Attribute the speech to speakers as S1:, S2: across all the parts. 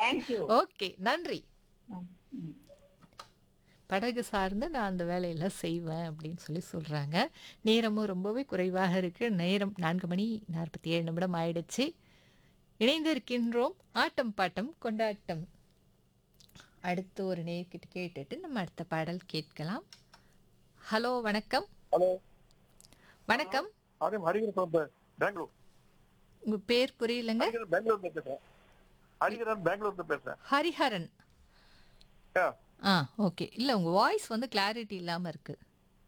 S1: Thank you
S2: okay நன்றி படகு சார்ந்து நான் அந்த வேலையெல்லாம் செய்வேன் அப்படின்னு சொல்லி சொல்கிறாங்க நேரமும் ரொம்பவே குறைவாக இருக்குது நேரம் நான்கு மணி நாற்பத்தி ஏழு நிமிடம் ஆயிடுச்சு இணைந்து இருக்கின்றோம் ஆட்டம் பாட்டம் கொண்டாட்டம் அடுத்து ஒரு நேர்கிட்ட கேட்டுட்டு நம்ம அடுத்த பாடல் கேட்கலாம் ஹலோ வணக்கம்
S3: ஹலோ
S2: வணக்கம்
S3: அதே ஹரிகரன் ஃப்ரம் பெங்களூர்
S2: உங்கள் பேர் புரியலங்க
S3: ஹரிகரன் பெங்களூர்ல பேசுறேன் ஹரிகரன் பெங்களூர்ல பேசுறேன்
S2: ஹரிஹரன்
S3: Yeah.
S2: ஆ ஓகே இல்லை உங்கள் வாய்ஸ் வந்து கிளாரிட்டி இல்லாமல் இருக்குது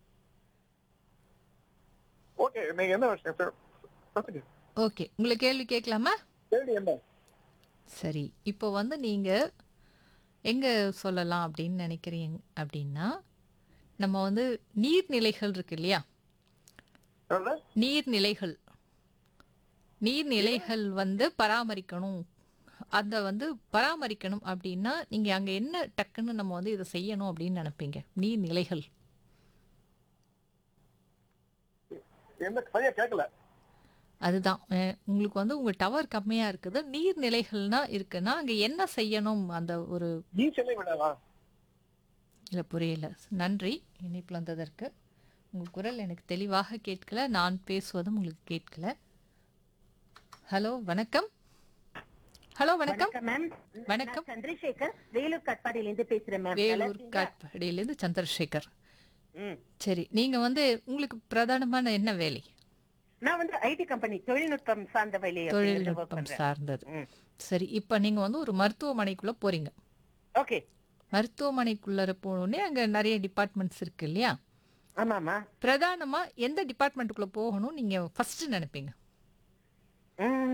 S3: ஓகே நீங்க என்ன விஷயம் சார் சொல்லுங்க
S2: ஓகே உங்களுக்கு கேள்வி கேட்கலாமா
S3: கேள்வி என்ன
S2: சரி இப்போ வந்து நீங்கள் எங்கே சொல்லலாம் அப்படின்னு நினைக்கிறீங்க அப்படின்னா நம்ம வந்து நீர்நிலைகள் இருக்கு இல்லையா
S3: என்னது?
S2: நீர்நிலைகள் நீர்நிலைகள் வந்து பராமரிக்கணும் அதை வந்து பராமரிக்கணும் அப்படின்னா நீங்கள் அங்கே என்ன டக்குன்னு நம்ம வந்து இதை செய்யணும் அப்படின்னு நினைப்பீங்க நீர்நிலைகள்
S3: என்ன சரியா கேட்கல
S2: அதுதான் அஹ் உங்களுக்கு வந்து உங்கள் டவர் கம்மியாக இருக்குது நீர்நிலைகள்னா இருக்குன்னா அங்கே என்ன செய்யணும் அந்த ஒரு
S3: நீ சென்னை விடாதா
S2: இல்லை புரியல நன்றி இணைப்பில் வந்ததற்கு உங்கள் குரல் எனக்கு தெளிவாக கேட்கல நான் பேசுவதும் உங்களுக்கு கேட்கல ஹலோ வணக்கம் ஹலோ வணக்கம்
S1: மேம்
S2: வணக்கம்.
S1: சந்திரசேகர் வேலூர் கட்பாடியில இருந்து பேசுறேன் மேம்
S2: வேலூர் காட்பாடியிலேருந்து சந்திரசேகர்
S1: ம்.
S2: சரி நீங்கள் வந்து உங்களுக்கு பிரதானமான என்ன வேலை
S1: நான் வந்து ஐடி கம்பெனி தொழில்நுட்பம் சார்ந்த வேலையை work
S2: தொழில்நுட்பம்
S1: பண்றேன்.
S2: சார்ந்தது
S1: ம்.
S2: சரி இப்போ நீங்கள் வந்து ஒரு மருத்துவமனைக்குள்ளே போகிறீங்க
S1: ஓகே
S2: மருத்துவமனைக்குள்ளே போனோடனே அங்கே நிறைய டிபார்ட்மெண்ட்ஸ் இருக்கு இல்லையா
S1: ஆமாமா
S2: பிரதானமாக எந்த டிபார்ட்மெண்ட்டுக்குள்ளே போகணும் நீங்கள் ஃபஸ்ட்டு நினைப்பீங்க
S1: ம்.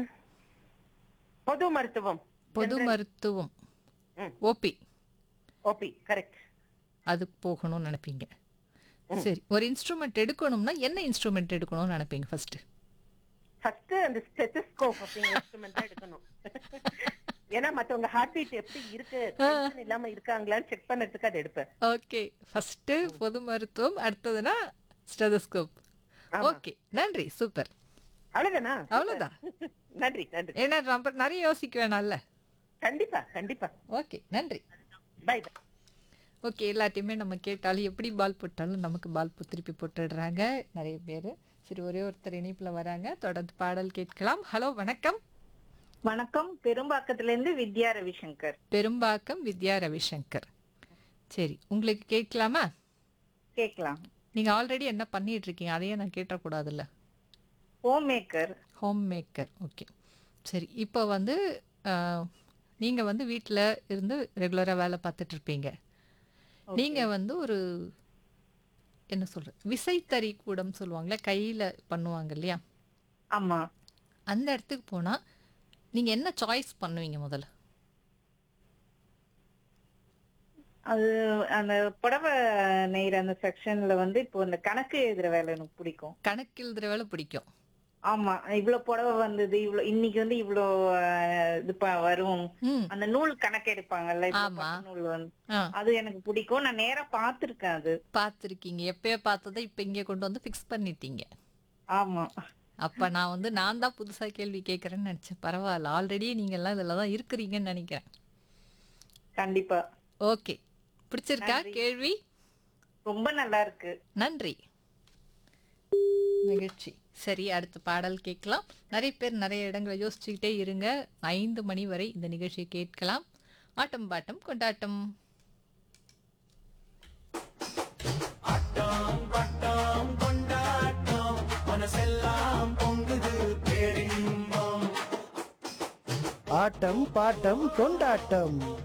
S1: பொது மருத்துவம்
S2: பொது மருத்துவம்
S1: ம்.
S2: ஓபி
S1: ஓபி கரெக்ட்
S2: அதுக்கு போகணும்னு நினைப்பீங்க சரி ஒரு இன்ஸ்ட்ருமெண்ட் எடுக்கணும்னா என்ன இன்ஸ்ட்ருமெண்ட் எடுக்கணும்னு நினைப்பீங்க ஃபர்ஸ்ட்
S1: ஃபர்ஸ்ட் அந்த ஸ்டெத்தஸ்கோப் அப்படிங்கிற இன்ஸ்ட்ருமெண்ட் தான் எடுக்கணும் ஏன்னா மத்தவங்க ஹார்ட் பீட் எப்படி இருக்கு tension இல்லாம இருக்காங்களான்னு செக் பண்ணதுக்கு அதை எடுப்பேன்
S2: ஓகே ஃபர்ஸ்ட் பொது மருத்துவம் அடுத்ததுனா ஸ்டெதஸ்கோப் ஓகே நன்றி சூப்பர்
S1: அவ்வளவுதானா
S2: அவ்வளவுதான்
S1: நன்றி நன்றி
S2: ஏன்னா ரொம்ப நிறைய யோசிக்க வேணாம்ல
S1: கண்டிப்பா கண்டிப்பா
S2: ஓகே நன்றி
S1: பை பை
S2: ஓகே எல்லாத்தையுமே நம்ம கேட்டாலும் எப்படி பால் போட்டாலும் நமக்கு பால் போ- திருப்பி போட்டுடுறாங்க நிறைய பேர் சரி ஒரே ஒருத்தர் இணைப்பில் வராங்க தொடர்ந்து பாடல் கேட்கலாம் ஹலோ வணக்கம்
S4: வணக்கம் பெரும்பாக்கத்துல இருந்து வித்யா ரவிசங்கர்
S2: பெரும்பாக்கம் வித்யா ரவிசங்கர் சரி உங்களுக்கு கேட்கலாமா
S4: கேக்கலாம்
S2: நீங்கள் ஆல்ரெடி என்ன பண்ணிட்டு இருக்கீங்க அதையே நான் கேட்டக்கூடாதுல்ல
S4: home maker
S2: home maker okay சரி இப்போ வந்து நீங்கள் வந்து வீட்டில் இருந்து ரெகுலராக வேலை பார்த்துட்டு இருப்பீங்க நீங்கள் வந்து ஒரு என்ன சொல்கிறது விசைத்தறி கூடம் சொல்லுவாங்களே கையில் பண்ணுவாங்க இல்லையா
S4: ஆமா
S2: அந்த இடத்துக்கு போனால் நீங்கள் என்ன சாய்ஸ் பண்ணுவீங்க முதல்ல
S4: அது அந்த புடவை நெய்கிற அந்த செக்ஷன்ல வந்து இப்போ இந்த கணக்கு எழுதுற வேலை எனக்கு பிடிக்கும்
S2: கணக்கு எழுதுற வேலை பிடிக்கும்
S4: ஆமா இவ்வளவு புடவை வந்தது இவ்வளவு இன்னைக்கு வந்து இவ்வளவு அஹ், இது ப- வரும்
S2: ம்
S4: அந்த நூல் கணக்கு எடுப்பாங்கல்ல இப்போ
S2: ஆமா.
S4: பட்டு நூல் வந்து
S2: ஆ
S4: அது எனக்கு பிடிக்கும் நான் நேரா பார்த்திருக்கேன் அது
S2: பார்த்துருக்கீங்க எப்பயோ பார்த்ததை இப்போ இங்கே கொண்டு வந்து ஃபிக்ஸ் பண்ணிட்டீங்க
S4: ஆமா
S2: அப்போ நான் வந்து நான் தான் புதுசாக கேள்வி கேட்குறேன்னு நினச்சேன் பரவாயில்ல ஆல்ரெடி நீங்கள்லாம் இதில் தான் இருக்கிறீங்கன்னு நினைக்கிறேன்
S4: கண்டிப்பா
S2: ஓகே பிடிச்சிருக்கா கேள்வி
S4: ரொம்ப நல்லா இருக்கு
S2: நன்றி நிகழ்ச்சி சரி அடுத்த பாடல் கேட்கலாம் நிறைய பேர் நிறைய இடங்களை யோசிச்சுக்கிட்டே இருங்க ஐந்து மணி வரை இந்த நிகழ்ச்சியை கேட்கலாம் ஆட்டம் பாட்டம் கொண்டாட்டம்
S5: ஆட்டம் பாட்டம் கொண்டாட்டம்